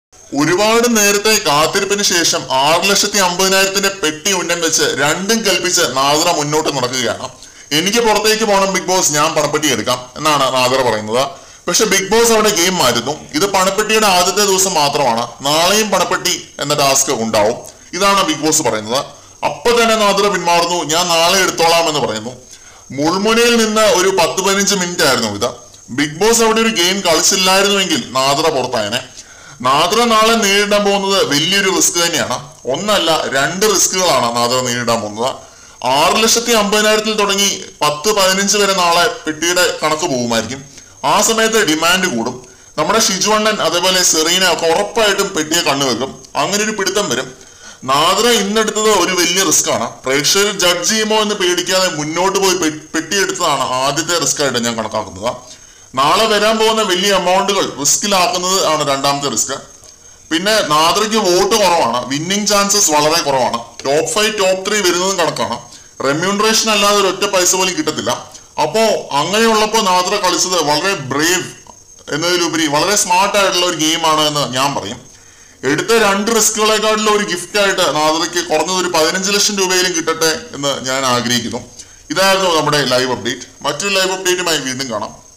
ഒരുപാട് നേരത്തെ കാത്തിരിപ്പിന് ശേഷം ആറ് ലക്ഷത്തി അമ്പതിനായിരത്തിന്റെ പെട്ടി ഉന്നം വെച്ച് രണ്ടും കൽപ്പിച്ച് നാദറ മുന്നോട്ട് നടക്കുകയാണ് എനിക്ക് പുറത്തേക്ക് പോകണം ബിഗ് ബോസ് ഞാൻ പണപ്പെട്ടി എടുക്കാം എന്നാണ് നാദറ പറയുന്നത് പക്ഷെ ബിഗ് ബോസ് അവിടെ ഗെയിം മാറ്റുന്നു ഇത് പണപ്പെട്ടിയുടെ ആദ്യത്തെ ദിവസം മാത്രമാണ് നാളെയും പണപ്പെട്ടി എന്ന ടാസ്ക് ഉണ്ടാവും ഇതാണ് ബിഗ് ബോസ് പറയുന്നത് അപ്പൊ തന്നെ നാദറ പിന്മാറുന്നു ഞാൻ നാളെ എടുത്തോളാം എന്ന് പറയുന്നു മുൾമുനയിൽ നിന്ന് ഒരു പത്ത് പതിനഞ്ച് മിനിറ്റ് ആയിരുന്നു ഇത് ബിഗ് ബോസ് അവിടെ ഒരു ഗെയിം കളിച്ചില്ലായിരുന്നുവെങ്കിൽ നാദറ പുറത്തായനെ നാദറ നാളെ നേരിടാൻ പോകുന്നത് വലിയൊരു റിസ്ക് തന്നെയാണ് ഒന്നല്ല രണ്ട് റിസ്കുകളാണ് നാദറ നേരിടാൻ പോകുന്നത് ആറ് ലക്ഷത്തി അമ്പതിനായിരത്തിൽ തുടങ്ങി പത്ത് പതിനഞ്ച് വരെ നാളെ പെട്ടിയുടെ കണക്ക് പോകുമായിരിക്കും ആ സമയത്ത് ഡിമാൻഡ് കൂടും നമ്മുടെ ഷിജുവണ്ണൻ അതേപോലെ സെറീന ഒക്കെ ഉറപ്പായിട്ടും പെട്ടിയെ കണ്ണുവെക്കും അങ്ങനെ ഒരു പിടുത്തം വരും നാദറ ഇന്നെടുത്തത് ഒരു വലിയ റിസ്ക് ആണ് പ്രേക്ഷകർ ജഡ്ജ് ചെയ്യുമോ എന്ന് പേടിക്കാതെ മുന്നോട്ട് പോയി പെ- പെട്ടിയെടുത്തതാണ് ആദ്യത്തെ റിസ്ക് ആയിട്ട് ഞാൻ കണക്കാക്കുന്നത് നാളെ വരാൻ പോകുന്ന വലിയ എമൗണ്ടുകൾ റിസ്കിലാക്കുന്നത് ആണ് രണ്ടാമത്തെ റിസ്ക് പിന്നെ നാദ്രയ്ക്ക് വോട്ട് കുറവാണ് വിന്നിംഗ് ചാൻസസ് വളരെ കുറവാണ് ടോപ്പ് ഫൈവ് ടോപ്പ് ത്രീ വരുന്നതും കണക്കാണ് റെമ്യൂണറേഷൻ അല്ലാതെ ഒരു ഒറ്റ പൈസ പോലും കിട്ടത്തില്ല അപ്പോ അങ്ങനെയുള്ളപ്പോ നാദ്ര കളിച്ചത് വളരെ ബ്രേവ് എന്നതിലുപരി വളരെ സ്മാർട്ട് ആയിട്ടുള്ള ഒരു ഗെയിമാണ് എന്ന് ഞാൻ പറയും എടുത്ത രണ്ട് റിസ്കുകളെക്കാട്ടിലും ഒരു ഗിഫ്റ്റ് ആയിട്ട് നാദ്രയ്ക്ക് കുറഞ്ഞത് ഒരു പതിനഞ്ച് ലക്ഷം രൂപയിലും കിട്ടട്ടെ എന്ന് ഞാൻ ആഗ്രഹിക്കുന്നു ഇതായിരുന്നു നമ്മുടെ ലൈവ് അപ്ഡേറ്റ് മറ്റൊരു ലൈവ് അപ്ഡേറ്റുമായി വീണ്ടും കാണാം